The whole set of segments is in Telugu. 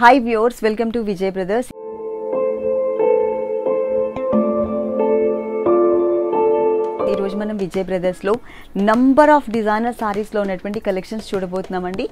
hi viewers welcome to Vijay brothers ఈరోజు మనం విజయ్ బ్రదర్స్లో నంబర్ ఆఫ్ డిజైనర్ సారీస్లో ఉన్నటువంటి కలెక్షన్స్ చూడబోతున్నామండి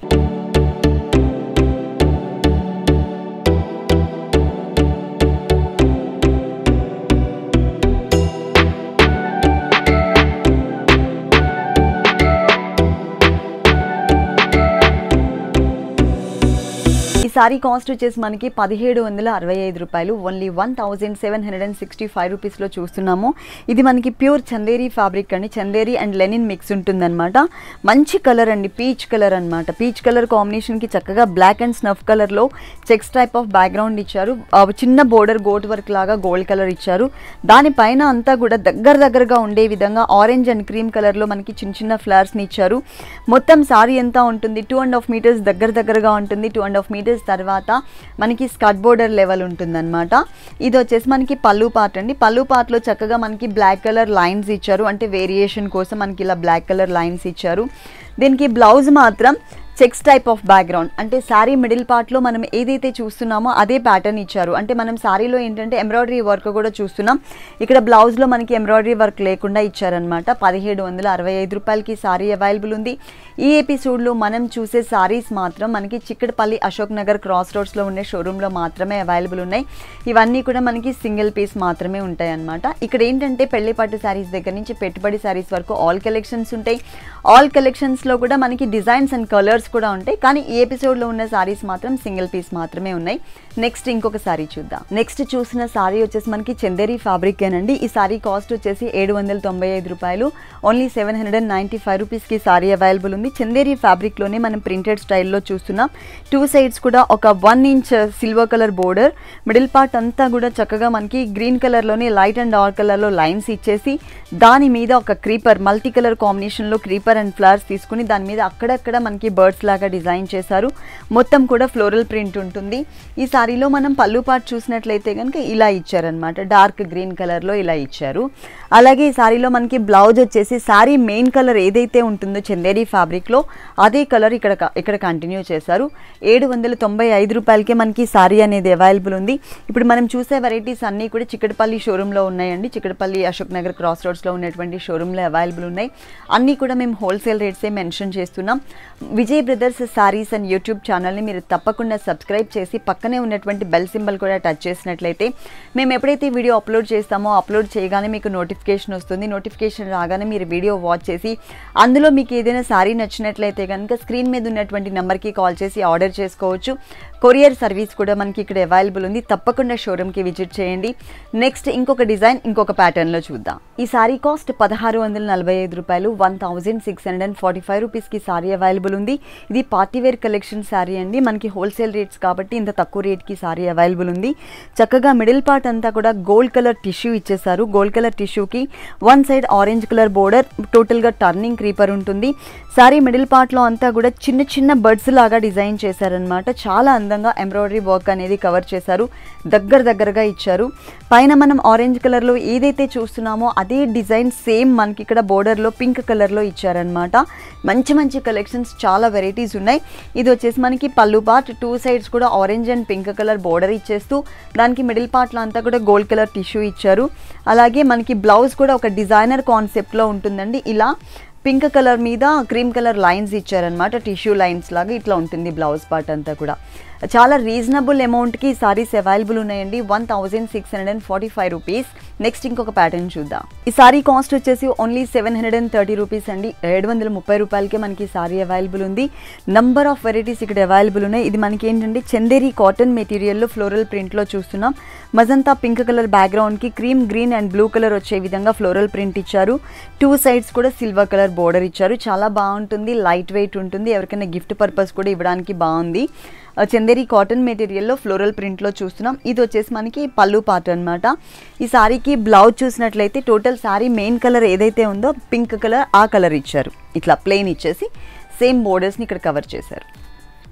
ఈ సారీ కాస్ట్ వచ్చేసి మనకి పదిహేడు వందల అరవై ఐదు రూపాయలు only one thousand seven hundred and sixty five రూపీస్లో చూస్తున్నాము ఇది మనకి ప్యూర్ చందేరి ఫ్యాబ్రిక్ అండి చందేరి అండ్ లెనిన్ మిక్స్ ఉంటుందన్నమాట మంచి కలర్ అండి పీచ్ కలర్ అన్నమాట పీచ్ కలర్ కాంబినేషన్కి చక్కగా బ్లాక్ అండ్ స్నఫ్ కలర్లో చెక్స్ టైప్ ఆఫ్ బ్యాక్గ్రౌండ్ ఇచ్చారు ఆ చిన్న బోర్డర్ గోట్ వర్క్ లాగా గోల్డ్ కలర్ ఇచ్చారు దానిపైన అంతా కూడా దగ్గర దగ్గరగా ఉండే విధంగా ఆరెంజ్ అండ్ క్రీమ్ కలర్లో మనకి చిన్న చిన్న ఫ్లవర్స్ని ఇచ్చారు మొత్తం సారీ ఎంత ఉంటుంది టూ అండ్ హాఫ్ మీటర్స్ దగ్గర దగ్గరగా ఉంటుంది టూ అండ్ హాఫ్ మీటర్స్ తర్వాత మనకి స్కర్ట్ బోర్డర్ లెవెల్ ఉంటుందన్నమాట ఇది వచ్చేసి మనకి పళ్ళు పార్ట్ అండి పళ్ళు పార్ట్లో చక్కగా మనకి బ్లాక్ కలర్ లైన్స్ ఇచ్చారు అంటే వేరియేషన్ కోసం మనకి ఇలా బ్లాక్ కలర్ లైన్స్ ఇచ్చారు దీనికి బ్లౌజ్ మాత్రం చెక్స్ టైప్ ఆఫ్ బ్యాక్గ్రౌండ్ అంటే శారీ మిడిల్ పార్ట్లో మనం ఏదైతే చూస్తున్నామో అదే ప్యాటర్న్ ఇచ్చారు అంటే మనం శారీలో ఏంటంటే ఎంబ్రాయిడరీ వర్క్ కూడా చూస్తున్నాం ఇక్కడ బ్లౌజ్లో మనకి ఎంబ్రాయిడరీ వర్క్ లేకుండా ఇచ్చారనమాట పదిహేడు వందల అరవై ఐదు రూపాయలకి శారీ అవైలబుల్ ఉంది ఈ ఎపిసోడ్లో మనం చూసే శారీస్ మాత్రం మనకి చిక్కడపల్లి అశోక్ నగర్ క్రాస్ రోడ్స్లో ఉండే షోరూంలో మాత్రమే అవైలబుల్ ఉన్నాయి ఇవన్నీ కూడా మనకి సింగిల్ పీస్ మాత్రమే ఉంటాయి అన్నమాట ఇక్కడ ఏంటంటే పెళ్లి పట్టు శారీస్ దగ్గర నుంచి పెట్టుబడి శారీస్ వరకు ఆల్ కలెక్షన్స్ ఉంటాయి ఆల్ కలెక్షన్స్లో కూడా మనకి డిజైన్స్ అండ్ కలర్స్ కూడా ఉంటాయి కానీ ఈ ఎపిసోడ్లో ఉన్న సారీస్ మాత్రం సింగిల్ పీస్ మాత్రమే ఉన్నాయి నెక్స్ట్ ఇంకొక సారీ చూద్దాం నెక్స్ట్ చూసిన సారీ వచ్చేసి మనకి చందేరి ఫ్యాబ్రిక్ ఏనండి ఈ సారీ కాస్ట్ వచ్చేసి ఏడు వందల తొంభై ఐదు రూపాయలు only seven hundred and ninety five రూపీస్కి సారీ అవైలబుల్ ఉంది చందేరి ఫ్యాబ్రిక్లోనే మనం ప్రింటెడ్ స్టైల్లో చూస్తున్నాం టూ సైడ్స్ కూడా ఒక one inch silver colour border middle part అంతా కూడా చక్కగా మనకి గ్రీన్ కలర్లోనే లైట్ అండ్ డార్క్ కలర్లో లైన్స్ ఇచ్చేసి దాని మీద ఒక క్రీపర్ మల్టీ కలర్ కాంబినేషన్లో క్రీపర్ అండ్ ఫ్లవర్స్ తీసుకుని దాని మీద అక్కడక్కడ మనకి బర్డ్స్ లాగా డిజైన్ చేశారు మొత్తం కూడా ఫ్లోరల్ ప్రింట్ ఉంటుంది ఈ సారీలో మనం పళ్ళు పార్ట్ చూసినట్లయితే కనుక ఇలా ఇచ్చారనమాట డార్క్ గ్రీన్ కలర్లో ఇలా ఇచ్చారు అలాగే ఈ సారీలో మనకి బ్లౌజ్ వచ్చేసి సారీ మెయిన్ కలర్ ఏదైతే ఉంటుందో చందేరి ఫ్యాబ్రిక్లో అదే కలర్ ఇక్కడ ఇక్కడ కంటిన్యూ చేశారు ఏడు వందల తొంభై ఐదు రూపాయలకే మనకి సారీ అనేది అవైలబుల్ ఉంది ఇప్పుడు మనం చూసే వెరైటీస్ అన్నీ కూడా చిక్కడపల్లి షోరూంలో ఉన్నాయండి చిక్కడపల్లి అశోక్ నగర్ క్రాస్ రోడ్స్లో ఉన్నటువంటి షోరూంలో అవైలబుల్ ఉన్నాయి అన్నీ కూడా మేము హోల్సేల్ రేట్సే మెన్షన్ చేస్తున్నాం Vijay brothers saris and YouTube ఛానల్ని మీరు తప్పకుండా సబ్స్క్రైబ్ చేసి పక్కనే ఉన్నటువంటి బెల్ సింబల్ కూడా టచ్ చేసినట్లయితే మేము ఎప్పుడైతే వీడియో అప్లోడ్ చేస్తామో అప్లోడ్ చేయగానే మీకు నోటిఫికేషన్ వస్తుంది నోటిఫికేషన్ రాగానే మీరు వీడియో వాచ్ చేసి అందులో మీకు ఏదైనా సారీ నచ్చినట్లయితే కనుక స్క్రీన్ మీద ఉన్నటువంటి నెంబర్కి కాల్ చేసి ఆర్డర్ చేసుకోవచ్చు కొరియర్ సర్వీస్ కూడా మనకి ఇక్కడ అవైలబుల్ ఉంది తప్పకుండా షోరూమ్కి విజిట్ చేయండి నెక్స్ట్ ఇంకొక డిజైన్ ఇంకొక ప్యాటర్న్లో చూద్దాం ఈ సారీ కాస్ట్ పదహారు వందల నలభై ఐదు రూపాయలు one thousand six hundred and forty five రూపీస్కి సారీ అవైలబుల్ ఉంది ఇది పార్టీవేర్ కలెక్షన్ సారీ అండి మనకి హోల్సేల్ రేట్స్ కాబట్టి ఇంత తక్కువ రేట్కి సారీ అవైలబుల్ ఉంది చక్కగా మిడిల్ పార్ట్ అంతా కూడా గోల్డ్ కలర్ టిష్యూ ఇచ్చేసారు గోల్డ్ కలర్ టిష్యూకి one side orange colour border టోటల్గా టర్నింగ్ క్రీపర్ ఉంటుంది సారీ మిడిల్ పార్ట్లో అంతా కూడా చిన్న చిన్న బర్డ్స్ లాగా డిజైన్ చేశారనమాట చాలా అందంగా ఎంబ్రాయిడరీ వర్క్ అనేది కవర్ చేశారు దగ్గర దగ్గరగా ఇచ్చారు పైన మనం ఆరెంజ్ కలర్లో ఏదైతే చూస్తున్నామో అదే డిజైన్ సేమ్ మనకి ఇక్కడ బోర్డర్లో పింక్ కలర్లో ఇచ్చారనమాట మంచి మంచి కలెక్షన్స్ చాలా వెరైటీస్ ఉన్నాయి ఇది వచ్చేసి మనకి పళ్ళు పార్ట్ టూ సైడ్స్ కూడా orange and pink colour border ఇచ్చేస్తూ దానికి మిడిల్ పార్ట్లో అంతా కూడా గోల్డ్ కలర్ టిష్యూ ఇచ్చారు అలాగే మనకి బ్లౌజ్ కూడా ఒక డిజైనర్ కాన్సెప్ట్లో ఉంటుందండి ఇలా పింక్ కలర్ మీద క్రీమ్ కలర్ లైన్స్ ఇచ్చారనమాట టిష్యూ లైన్స్ లాగా ఇట్లా ఉంటుంది బ్లౌజ్ పార్ట్ అంతా కూడా చాలా రీజనబుల్ అమౌంట్కి సారీస్ అవైలబుల్ ఉన్నాయండి one thousand six hundred and forty five rupees next ఇంకొక ప్యాటర్న్ చూద్దాం ఈ సారీ కాస్ట్ వచ్చేసి only seven hundred and thirty rupees అండి ఏడు వందల ముప్పై రూపాయలకే మనకి సారీ అవైలబుల్ ఉంది నంబర్ ఆఫ్ వెరైటీస్ ఇక్కడ అవైలబుల్ ఉన్నాయి ఇది మనకి ఏంటంటే చందేరి కాటన్ మెటీరియల్లో ఫ్లోరల్ ప్రింట్లో చూస్తున్నాం మజంతా పింక్ కలర్ బ్యాక్గ్రౌండ్కి cream green and blue colour వచ్చే విధంగా ఫ్లోరల్ ప్రింట్ ఇచ్చారు టూ సైడ్స్ కూడా సిల్వర్ కలర్ బోర్డర్ ఇచ్చారు చాలా బాగుంటుంది లైట్ వెయిట్ ఉంటుంది ఎవరికైనా గిఫ్ట్ పర్పస్ కూడా ఇవ్వడానికి బాగుంది చందేరి కాటన్ మెటీరియల్లో ఫ్లోరల్ ప్రింట్లో చూస్తున్నాం ఇది వచ్చేసి మనకి పళ్ళు పార్ట్ అనమాట ఈ సారీకి బ్లౌజ్ చూసినట్లయితే టోటల్ సారీ మెయిన్ కలర్ ఏదైతే ఉందో పింక్ కలర్ ఆ కలర్ ఇచ్చారు ఇట్లా ప్లెయిన్ ఇచ్చేసి సేమ్ బోర్డర్స్ని ఇక్కడ కవర్ చేశారు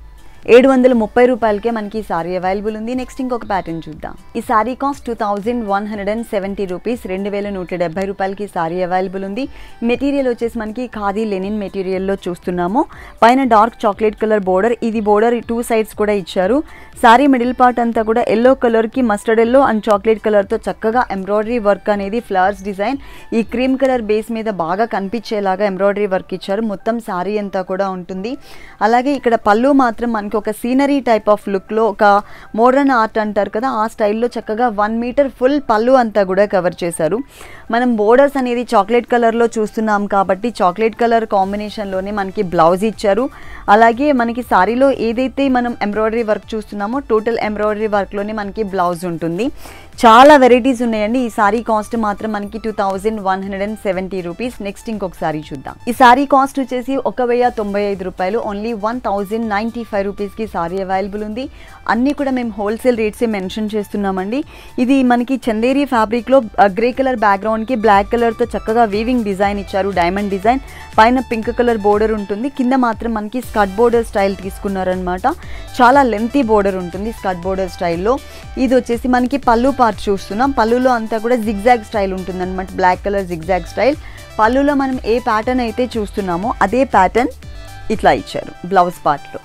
ఏడు వందల ముప్పై రూపాయలకే మనకి ఈ సారీ అవైలబుల్ ఉంది నెక్స్ట్ ఇంకొక ప్యాటర్న్ చూద్దాం ఈ sari cost two thousand one hundred and seventy rupees రెండు వేల నూట డెబ్బై రూపాయలకి ఈ సారీ అవైలబుల్ ఉంది మెటీరియల్ వచ్చేసి మనకి ఖాదీ లెనిన్ మెటీరియల్లో చూస్తున్నాము పైన డార్క్ చాక్లెట్ కలర్ బోర్డర్ ఇది బోర్డర్ టూ సైడ్స్ కూడా ఇచ్చారు సారీ మిడిల్ పార్ట్ అంతా కూడా ఎల్లో కలర్కి మస్టర్డ్ ఎల్లో అండ్ చాక్లెట్ కలర్తో చక్కగా ఎంబ్రాయిడరీ వర్క్ అనేది ఫ్లవర్స్ డిజైన్ ఈ క్రీమ్ కలర్ బేస్ మీద బాగా కనిపించేలాగా ఎంబ్రాయిడరీ వర్క్ ఇచ్చారు మొత్తం సారీ అంతా కూడా ఉంటుంది అలాగే ఇక్కడ పళ్ళు మాత్రం మనకి ఒక సీనరీ టైప్ ఆఫ్ లుక్లో ఒక మోడర్న్ ఆర్ట్ అంటారు కదా ఆ స్టైల్లో చక్కగా వన్ మీటర్ ఫుల్ పళ్ళు అంతా కూడా కవర్ చేశారు మనం బోర్డర్స్ అనేది చాక్లెట్ కలర్లో చూస్తున్నాం కాబట్టి చాక్లెట్ కలర్ కాంబినేషన్లోనే మనకి బ్లౌజ్ ఇచ్చారు అలాగే మనకి సారీలో ఏదైతే మనం ఎంబ్రాయిడరీ వర్క్ చూస్తున్నామో టోటల్ ఎంబ్రాయిడరీ వర్క్లోనే మనకి బ్లౌజ్ ఉంటుంది చాలా వెరైటీస్ ఉన్నాయండి ఈ సారీ కాస్ట్ మాత్రం మనకి two thousand one hundred and seventy rupees next ఇంకొక సారీ చూద్దాం ఈ సారీ కాస్ట్ వచ్చేసి ఒక వెయ్యి తొంభై ఐదు రూపాయలు only one thousand ninety five రూపీస్కి సారీ అవైలబుల్ ఉంది అన్నీ కూడా మేము హోల్సేల్ రేట్సే మెన్షన్ చేస్తున్నామండి ఇది మనకి చందేరి ఫ్యాబ్రిక్లో గ్రే కలర్ బ్యాక్గ్రౌండ్కి బ్లాక్ కలర్తో చక్కగా వీవింగ్ డిజైన్ ఇచ్చారు డైమండ్ డిజైన్ పైన పింక్ కలర్ బోర్డర్ ఉంటుంది కింద మాత్రం మనకి స్కట్ బోర్డర్ స్టైల్ తీసుకున్నారనమాట చాలా లెంతీ బోర్డర్ ఉంటుంది స్కట్ బోర్డర్ స్టైల్లో ఇది వచ్చేసి మనకి పళ్ళు పార్ట్ చూస్తున్నాం పళ్ళులో అంతా కూడా జిగ్జాగ్ స్టైల్ ఉంటుంది అనమాట బ్లాక్ కలర్ జిగ్జాగ్ స్టైల్ పళ్ళులో మనం ఏ ప్యాటర్న్ అయితే చూస్తున్నామో అదే ప్యాటర్న్ ఇట్లా ఇచ్చారు బ్లౌజ్ పార్ట్లో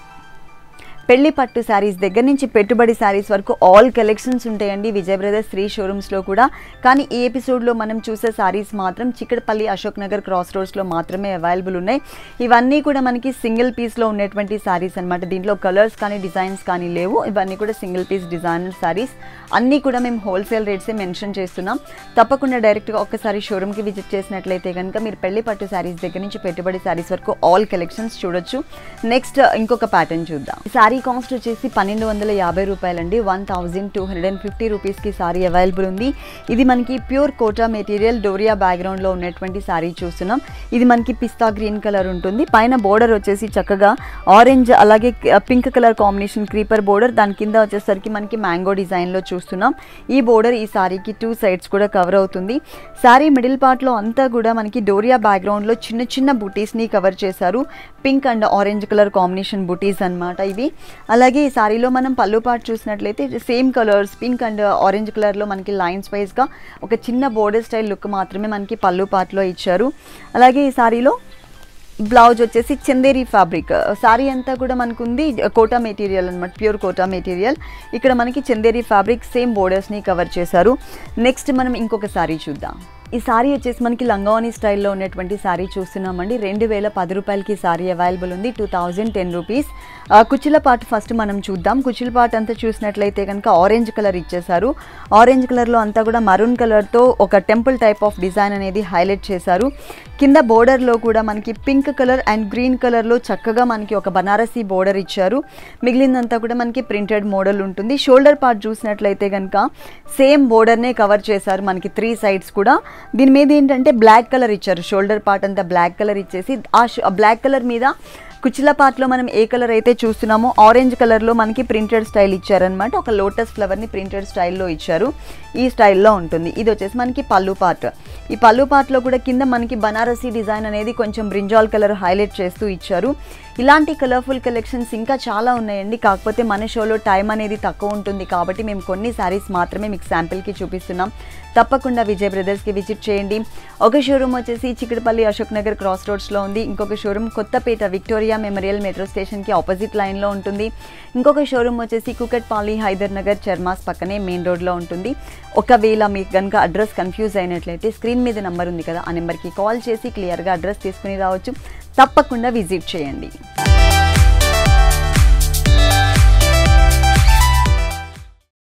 పెళ్లి పట్టు శారీస్ దగ్గర నుంచి పెట్టుబడి శారీస్ వరకు ఆల్ కలెక్షన్స్ ఉంటాయండి విజయ్ బ్రదర్స్ త్రీ షోరూమ్స్లో కూడా కానీ ఈ ఎపిసోడ్లో మనం చూసే శారీస్ మాత్రం చిక్కడపల్లి అశోక్ నగర్ క్రాస్ రోడ్స్లో మాత్రమే అవైలబుల్ ఉన్నాయి ఇవన్నీ కూడా మనకి సింగిల్ పీస్లో ఉన్నటువంటి శారీస్ అనమాట దీంట్లో కలర్స్ కానీ డిజైన్స్ కానీ లేవు ఇవన్నీ కూడా సింగిల్ పీస్ డిజైనర్ శారీస్ అన్నీ కూడా మేము హోల్సేల్ రేట్సే మెన్షన్ చేస్తున్నాం తప్పకుండా డైరెక్ట్గా ఒక్కసారి షోరూమ్కి విజిట్ చేసినట్లయితే కనుక మీరు పెళ్లి పట్టు శారీస్ దగ్గర నుంచి పెట్టుబడి శారీస్ వరకు ఆల్ కలెక్షన్స్ చూడొచ్చు నెక్స్ట్ ఇంకొక ప్యాటర్న్ చూద్దాం శారీ కాస్ట్ వచ్చేసి పన్నెండు వందల యాభై రూపాయలండి one thousand two hundred and fifty రూపీస్కి సారీ అవైలబుల్ ఉంది ఇది మనకి ప్యూర్ కోటా మెటీరియల్ డోరియా బ్యాక్గ్రౌండ్లో ఉన్నటువంటి సారీ చూస్తున్నాం ఇది మనకి పిస్తా గ్రీన్ కలర్ ఉంటుంది పైన బోర్డర్ వచ్చేసి చక్కగా ఆరెంజ్ అలాగే pink colour combination creeper border దాని కింద వచ్చేసరికి మనకి మ్యాంగో డిజైన్లో చూస్తున్నాం ఈ బోర్డర్ ఈ సారీకి టూ సైడ్స్ కూడా కవర్ అవుతుంది సారీ మిడిల్ పార్ట్లో అంతా కూడా మనకి డోరియా బ్యాక్గ్రౌండ్లో చిన్న చిన్న బుటీస్ని కవర్ చేశారు pink and orange colour combination బుటీస్ అన్నమాట ఇవి అలాగే ఈ సారీలో మనం పళ్ళు పాటు చూసినట్లయితే same colours pink and orange కలర్లో మనకి లైన్స్ వైజ్గా ఒక చిన్న బోర్డర్ స్టైల్ లుక్ మాత్రమే మనకి పళ్ళు పాటలో ఇచ్చారు అలాగే ఈ సారీలో బ్లౌజ్ వచ్చేసి చందేరి ఫ్యాబ్రిక్ సారీ అంతా కూడా మనకు ఉంది కోటా మెటీరియల్ అనమాట ప్యూర్ కోటా మెటీరియల్ ఇక్కడ మనకి చందేరి ఫ్యాబ్రిక్ సేమ్ బోర్డర్స్ని కవర్ చేశారు నెక్స్ట్ మనం ఇంకొక సారీ చూద్దాం ఈ సారీ వచ్చేసి మనకి లంగావని స్టైల్లో ఉన్నటువంటి సారీ చూస్తున్నామండి రెండు వేల పది రూపాయలకి సారీ అవైలబుల్ ఉంది టూ థౌజండ్ టెన్ రూపీస్ కుచ్చిల పార్ట్ ఫస్ట్ మనం చూద్దాం కుచ్చిల పార్ట్ అంతా చూసినట్లయితే కనుక ఆరెంజ్ కలర్ ఇచ్చేసారు ఆరెంజ్ కలర్లో అంతా కూడా మరూన్ కలర్తో ఒక టెంపుల్ టైప్ ఆఫ్ డిజైన్ అనేది హైలైట్ చేశారు కింద బోర్డర్లో కూడా మనకి పింక్ కలర్ అండ్ గ్రీన్ కలర్లో చక్కగా మనకి ఒక బనారసీ బోర్డర్ ఇచ్చారు మిగిలిందంతా కూడా మనకి ప్రింటెడ్ మోడల్ ఉంటుంది షోల్డర్ పార్ట్ చూసినట్లయితే కనుక సేమ్ బోర్డర్నే కవర్ చేశారు మనకి త్రీ సైడ్స్ కూడా దీని మీద ఏంటంటే బ్లాక్ కలర్ ఇచ్చారు షోల్డర్ పార్ట్ అంతా బ్లాక్ కలర్ ఇచ్చేసి ఆ బ్లాక్ కలర్ మీద కుచ్చిల పార్ట్లో మనం ఏ కలర్ అయితే చూస్తున్నామో ఆరెంజ్ కలర్లో మనకి ప్రింటెడ్ స్టైల్ ఇచ్చారనమాట ఒక లోటస్ ఫ్లవర్ని ప్రింటెడ్ స్టైల్లో ఇచ్చారు ఈ స్టైల్లో ఉంటుంది ఇది వచ్చేసి మనకి పళ్ళు పార్ట్ ఈ పళ్ళు పార్ట్లో కూడా కింద మనకి బనారసీ డిజైన్ అనేది కొంచెం బ్రింజాల్ కలర్ హైలైట్ చేస్తూ ఇచ్చారు ఇలాంటి కలర్ఫుల్ కలెక్షన్స్ ఇంకా చాలా ఉన్నాయండి కాకపోతే మన షోలో టైం అనేది తక్కువ ఉంటుంది కాబట్టి మేము కొన్ని శారీస్ మాత్రమే మీకు శాంపిల్కి చూపిస్తున్నాం తప్పకుండా విజయ్ బ్రదర్స్కి విజిట్ చేయండి ఒక షోరూమ్ వచ్చేసి చిక్కడపల్లి అశోక్ నగర్ క్రాస్ రోడ్స్లో ఉంది ఇంకొక showroom Kothapet Victoria Memorial metro స్టేషన్కి ఆపోజిట్ లైన్లో ఉంటుంది ఇంకొక షోరూమ్ వచ్చేసి కుకట్పాలి హైదర్ నగర్ చర్మాస్ పక్కనే మెయిన్ రోడ్లో ఉంటుంది ఒకవేళ మీకు కనుక అడ్రస్ కన్ఫ్యూజ్ అయినట్లయితే స్క్రీన్ మీద నెంబర్ ఉంది కదా ఆ నెంబర్కి కాల్ చేసి క్లియర్గా అడ్రస్ తీసుకుని రావచ్చు తప్పకుండా విజిట్ చేయండి